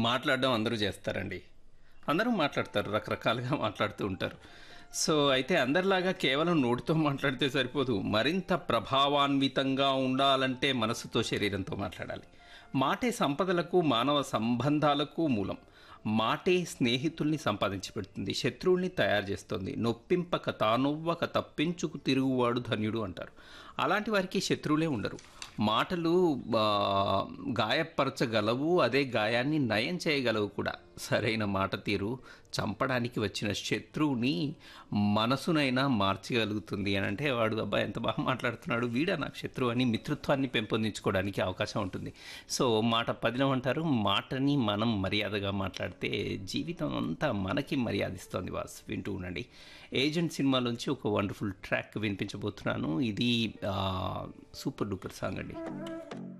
మాట్లాడడం అందరూ చేస్తారండి అందరూ మాట్లాడతారు రకరకాలుగా మాట్లాడుతూ ఉంటారు సో అయితే అందరిలాగా కేవలం నోటితో మాట్లాడితే సరిపోదు మరింత ప్రభావాన్వితంగా ఉండాలంటే మనసుతో శరీరంతో మాట్లాడాలి మాటే సంపదలకు మానవ సంబంధాలకు మూలం మాటే స్నేహితుల్ని సంపాదించి పెడుతుంది శత్రువుల్ని తయారు చేస్తుంది నొప్పింపక తానొవ్వక తప్పించుకు తిరుగువాడు ధన్యుడు అంటారు అలాంటి వారికి శత్రువులే ఉండరు మాటలు ఆ, గాయపరచగలవు అదే గాయాన్ని నయం చేయగలవు కూడా సరైన మాట తీరు చంపడానికి వచ్చిన శత్రువుని మనసునైనా మార్చగలుగుతుంది అని అంటే వాడు అబ్బాయి ఎంత బాగా మాట్లాడుతున్నాడు వీడా నాకు శత్రువు అని మిత్రత్వాన్ని పెంపొందించుకోవడానికి అవకాశం ఉంటుంది సో మాట పదిలం అంటారు మాటని మనం మర్యాదగా మాట్లాడితే జీవితం అంతా మనకి మర్యాదిస్తోంది వాస్ వింటూ ఉండండి ఏజెంట్ సినిమాలోంచి ఒక వండర్ఫుల్ ట్రాక్ వినిపించబోతున్నాను ఇది ఆ, సూపర్ డూపర్ సాంగ్ అండి